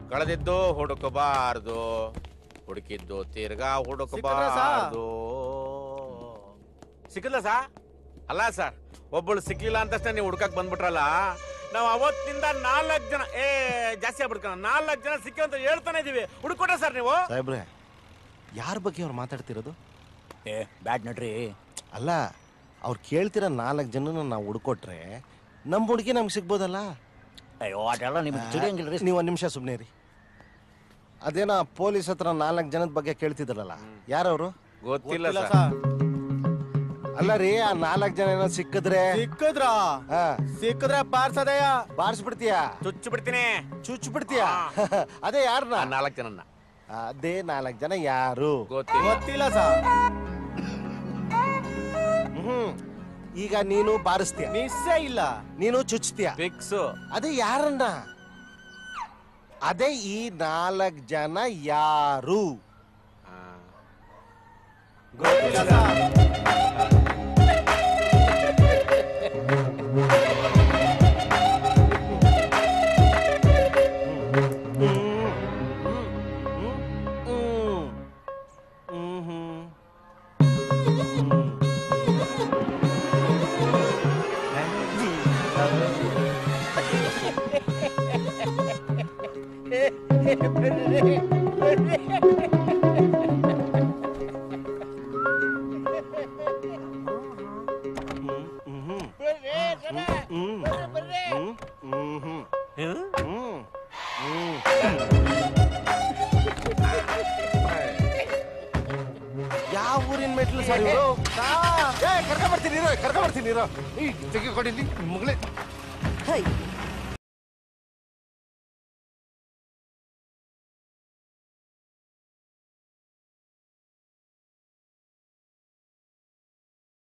ಕಳೆದಿದ್ದು ಹುಡುಕಬಾರ್ದು ಹುಡುಕಿದ್ದು ತಿರ್ಗಾ ಹುಡುಕಬಾರ್ದು ಸಿಕ್ಕಿಲ್ಲ ಸಾ ಅಲ್ಲ ಸರ್ ಒಬ್ಬಳು ಸಿಕ್ಲಿಲ್ಲ ಅಂತ ನೀವು ಹುಡ್ಕಕ್ ಬಂದ್ಬಿಟ್ರಲ್ಲ ನಾವು ಅವತ್ತಿಂದ ನಾಲ್ಕು ಜನ ಏ ಜಾಸ್ತಿ ಆಗ್ಬಿಡ್ಕಣ ನಾಲ್ಕು ಜನ ಸಿಕ್ಕಿ ಅಂತ ಹೇಳ್ತಾನೆ ಇದೀವಿ ಹುಡುಕೊಟ್ರೆ ಸರ್ ನೀವು ಸಾಹೇಬ್ರೆ ಯಾರ ಬಗ್ಗೆ ಅವ್ರು ಮಾತಾಡ್ತಿರೋದು ಏ ಬ್ಯಾಡ್ ನಡ್ರಿ ಅಲ್ಲ ಅವ್ರು ಕೇಳ್ತಿರೋ ನಾಲ್ಕು ಜನನ ನಾವು ಹುಡ್ಕೊಟ್ರೆ ನಮ್ಮ ಹುಡುಗಿ ನಮ್ಗೆ ಸಿಗ್ಬೋದಲ್ಲ ಅಯ್ಯೋ ಅದೆಲ್ಲ ನಿಮ್ಗೆ ತಿಳಿಯಂಗಿಲ್ರಿ ನೀವು ಒಂದು ನಿಮಿಷ ಸುಮ್ಮನೆ ರೀ ಅದೇನೋ ಪೊಲೀಸ್ ಹತ್ರ ನಾಲ್ಕು ಜನದ ಬಗ್ಗೆ ಕೇಳ್ತಿದ್ರಲ್ಲ ಯಾರವರು ಗೊತ್ತಿಲ್ಲ ಗೊತ್ತಿಲ್ಲ ಸರ್ ಸರ್ ಅಲ್ಲ ರೀ ಆ ನಾಲ್ಕು ಜನ ಏನೋ ಸಿಕ್ಕಿದ್ರೆ ಸಿಕ್ಕದ್ರ ಹಾ ಸಿಕ್ಕದ್ರೆ ಬಾರ್ಸದಯ್ಯ ಬಾರಿಸ್ಬಿಡ್ತೀಯಾ ಚುಚ್ಚು ಬಿಡ್ತೀನಿ ಚುಚ್ಚು ಬಿಡ್ತೀಯಾ ಅದೇ ಯಾರನ್ನ ಆ ನಾಲ್ಕು ಜನನ್ನ ಅದೇ ನಾಲ್ಕು ಜನ ಯಾರು ಗೊತ್ತಿಲ್ಲ ಗೊತ್ತಿಲ್ಲ ಸರ್ ಹ್ಮ್ ಈಗ ನೀನು ಬಾರಿಸ್ತೀಯ ಮಿಸ್ಸೇ ಇಲ್ಲ ನೀನು ಚುಚ್ತೀಯ ಫಿಕ್ಸು ಅದೇ ಯಾರನ್ನ ಅದೇ ಈ ನಾಲ್ಕು ಜನ ಯಾರು ಗೊತ್ತಿಲ್ಲ ಸರ್ ಯಾವ ಊರಿನ ಮೆಟ್ಲು ಸರ್ ಇವರು ಕರ್ಕೊಂಡ್ ಬರ್ತೀನಿ ಇರೋ ಕರ್ಕೊಂಡ್ ಬರ್ತೀನಿ ಇರೋ ಈ ತೆಗಿಕೊಂಡಿಲ್ಲಿ ಮಗಳೇ